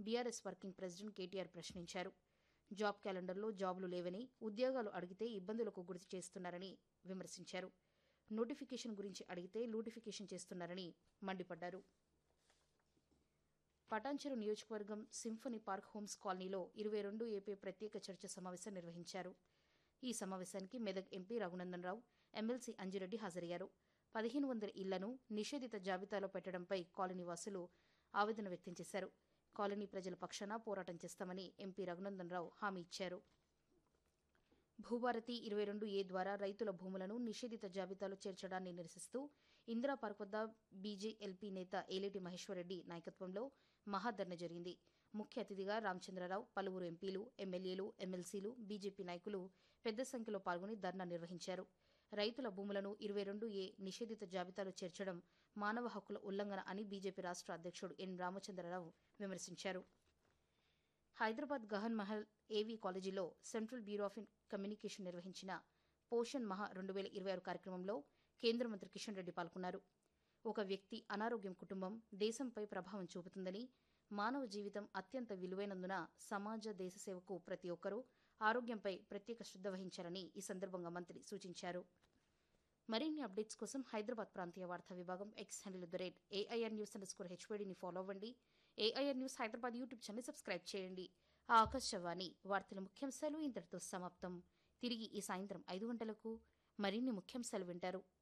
BRS working president KTR ప్రశ్నించారు job క్యాలెండర్లో జాబులు లేవని ఉద్యోగాలు అడిగితే ఇబ్బందులకు గురి చేస్తున్నారని విమర్శించారు నోటిఫికేషన్ గురించి అడిగితే లూటిఫికేషన్ చేస్తున్నారని మండిపడ్డారు పటాన్చెరు నియోజకవర్గం సింఫనీ పార్క్ హోమ్స్ కాలనీలో ఇరవై రెండు ఏపీ ప్రత్యేక చర్చ సమావేశం నిర్వహించారు ఈ సమావేశానికి మెదక్ ఎంపీ రఘునందన్ రావు ఎమ్మెల్సీ అంజిరెడ్డి హాజరయ్యారు పదిహేను వందల ఇళ్లను నిషేధిత జాబితాలో పెట్టడంపై కాలనీ వాసులు ఆవేదన వ్యక్తం చేశారు కాలనీ ప్రజల పక్షాన పోరాటం చేస్తామని ఎంపీ రఘునందన్ రావు హామీ ఇచ్చారు భూభారతి ఇరవై రెండు ఏ ద్వారా రైతుల భూములను నిషేధిత జాబితాలో చేర్చడాన్ని నిరసిస్తూ ఇందిరా పార్క్ వద్ద బీజేఎల్పీ నేత ఏలేటి మహేశ్వరరెడ్డి నాయకత్వంలో మహాధర్న జరిగింది ముఖ్య అతిథిగా రామచంద్రరావు పలువురు ఎంపీలు ఎమ్మెల్యేలు ఎమ్మెల్సీలు బీజేపీ నాయకులు పెద్ద సంఖ్యలో పాల్గొని ధర్నా నిర్వహించారు రైతుల భూములను ఇరవై రెండు ఏ నిషేధిత జాబితాలో చేర్చడం మానవ హక్కుల ఉల్లంఘన అని బీజేపీ రాష్ట్ర అధ్యక్షుడు ఎన్ రామచంద్రరావు విమర్శించారు హైదరాబాద్ గహన్ మహల్ ఏవీ కాలేజీలో సెంట్రల్ బ్యూరో ఆఫ్ కమ్యూనికేషన్ నిర్వహించిన పోషణ్ మహా రెండు వేల ఇరవై ఆరు కార్యక్రమంలో కేంద్ర మంత్రి కిషన్ రెడ్డి పాల్గొన్నారు ఒక వ్యక్తి అనారోగ్యం కుటుంబం దేశంపై ప్రభావం చూపుతుందని మానవ జీవితం అత్యంత విలువైనందున సమాజ దేశ సేవకు ప్రతి ఒక్కరూ ఆరోగ్యంపై ప్రత్యేక శ్రద్ధ వహించాలని ఈ సందర్భంగా మంత్రి సూచించారు మరిన్ని అప్డేట్స్ కోసం హైదరాబాద్ ప్రాంతీయ వార్తా విభాగం X handle the rate AIR news under score హెచ్వేడిని ఫాలో అవ్వండి AIR news Hyderabad YouTube channel subscribe చేయండి ఆ ఆకాశవాణి వార్తల ముఖ్యాంశాలు ఇంతటితో సమాప్తం తిరిగి ఈ సాయంత్రం ఐదు గంటలకు మరిన్ని ముఖ్యాంశాలు వింటారు